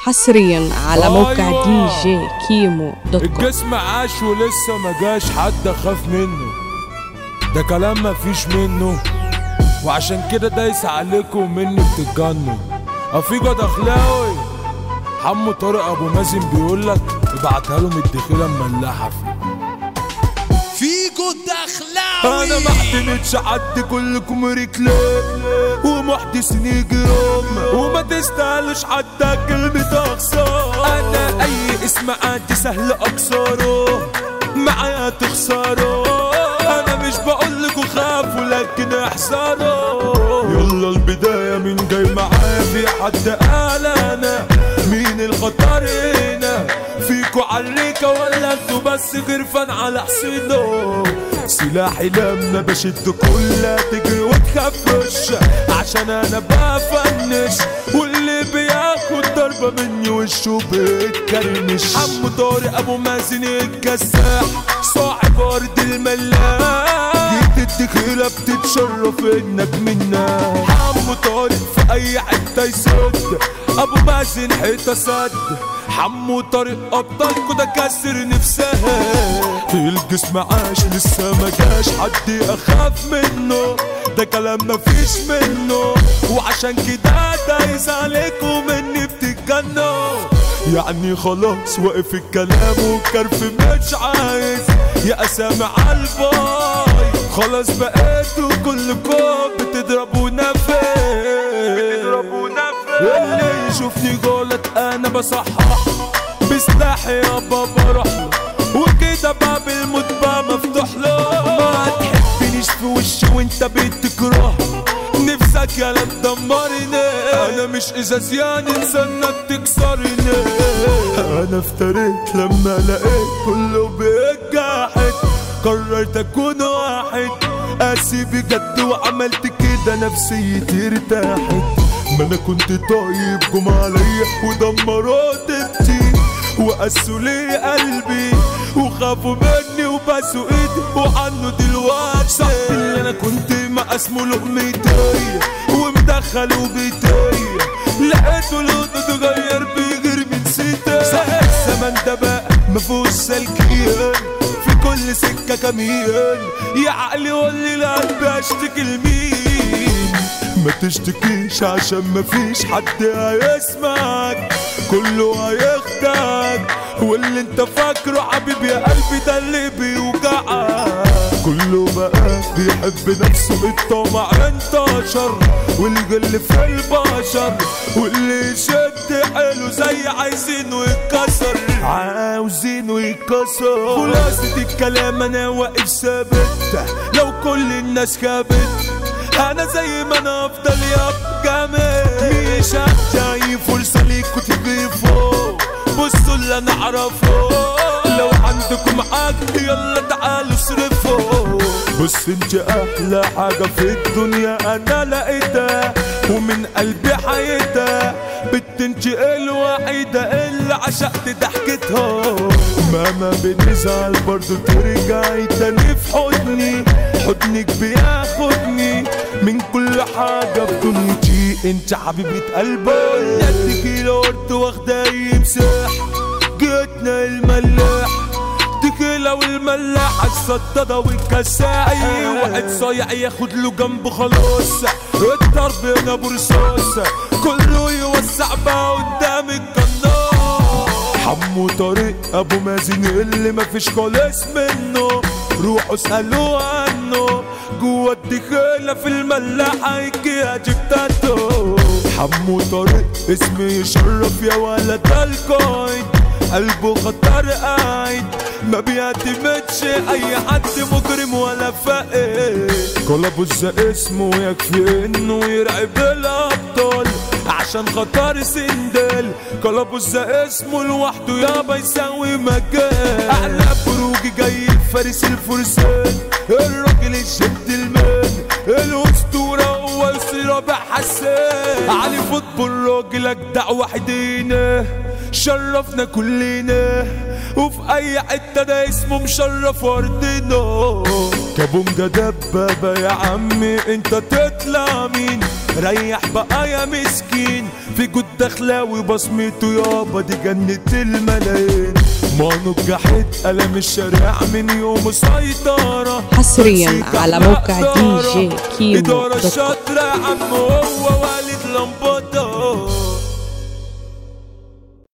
حصريا على موقع دي جي كيمو دوت كوم الجسم عاش ولسه ما جاش حد اخاف منه ده كلام ما فيش منه وعشان كده دايس عليكم مني بتتجنوا افيجو دخلاوي حمو طارق ابو مازن بيقول لك ابعتها له من الدخيله مملحه فيه فيجو الدخلاوي انا ما احتملش حد كلكم رجلين ومحدثين يجرم وما تستاهلش حتى كلمة اخسر انا اي اسم عادي سهل اكسره معايا تخسره انا مش بقولك خافوا لكن احذروا يلا البداية مين جاي معايا في حد قال انا مين الخطر هنا فيكوا عريكة ولا انتوا بس غرفان على حسينه سلاحي لما بشد كلها تجري وتخفش عشان انا بفنش واللي بياخد ضربة مني وشه بيتكرمش عمو طارق ابو مازن الكساح صاحب ارض الملاح جيت الدخيلة بتتشرف انك منا عمو طارق في اي حتة يسد ابو مازن حيطة سد حمو طارق ابطالكوا ده كسر نفسها الجسم عاش لسه ما جاش حد اخاف منه ده كلام مفيش منه وعشان كده دايس عليكم مني بتتجنوا يعني خلاص واقف الكلام والكرف مش عايز يا سامع الباي خلاص بقيتوا كلكم بتضربوا نفس اللي يشوفني غلط انا بصحح بسلاحي يابا بروح له وكده باب الموت بقى مفتوح له ما تحبنيش في وشي وانت بتكره نفسك يا لا تدمرني انا مش ازاز يعني انسانك تكسرني انا افتريت لما لقيت كله بيتجاحد قررت اكون واحد قاسي بجد وعملت كده نفسيتي ارتاحت ما انا كنت طيب جم عليا ودمروا طيبتي وقسوا لي قلبي وخافوا مني وباسوا ايدي وعنه دلوقتي صاحبي اللي انا كنت مع اسمه لقمتي ومدخله بيتي لقيته لونه اتغير بيغير من سيتي صح الزمن ده بقى مفهوش سلكيان في كل سكة كمين يا عقلي قولي لقلبي اشتكي لمين ما تشتكيش عشان مفيش حد هيسمعك كله هيخدعك واللي انت فاكره حبيبي يا قلبي ده اللي بيوجعك كله بقى بيحب نفسه الطمع انتشر والغل في البشر واللي يشد حلو زي عايزينه يتكسر عاوزينه يتكسر خلاصة الكلام انا واقف ثابت لو كل الناس خابت انا زي ما انا افضل يابقى جامد مش هتجي فرصه ليكوا تضيفوا بصوا اللي انا اعرفه لو عندكم معاك يلا تعالوا اصرفوا بص انت احلى حاجه في الدنيا انا لقيتها ومن قلبي حياتها بنت انت الوحيده اللي عشقت ضحكتها مهما بنزعل برضو ترجعي تاني في حضني حضنك بياخدني من كل حاجة في دنيتي انت حبيبة قلبي نديك الورد واخدة يمسح جيتنا الملاح تكيلة والملاح الصدادة والكساح اي واحد صايع ياخد له جنبه خلاص الضرب هنا برصاص كله يوسع بقى قدام القناص حمو طارق ابو مازن اللي مفيش خالص منه روحوا اسألوا عنه جوا الدخيلة في الملاحة الجهة بتاعته حمو طارق اسمي يشرف يا ولد القايد قلبه خطر قايد ما بيعتمدش اي حد مجرم ولا فقير كلابوز اسمه يكفي انه يرعب الابطال عشان خطر سندل كلابوز اسمه لوحده يابا يساوي مجال اعلى بروجي جاي فارس الفرسان الراجل الجد المان الاسطورة هو يصير رابع حسان علي فوتبول راجل اجدع وحدينا شرفنا كلنا وفي اي حتة ده اسمه مشرف ارضنا كابونجا دبابة يا عمي انت تطلع مين ريح بقى يا مسكين في جود دخلاوي بصمته يابا دي جنة الملايين ما نجحت قلم الشارع من يوم سيطرة حصرياً بس على موقع كحلة دي جي كيمو إدارة دوت كوم. شاطرة يا عم هو والد لمبطة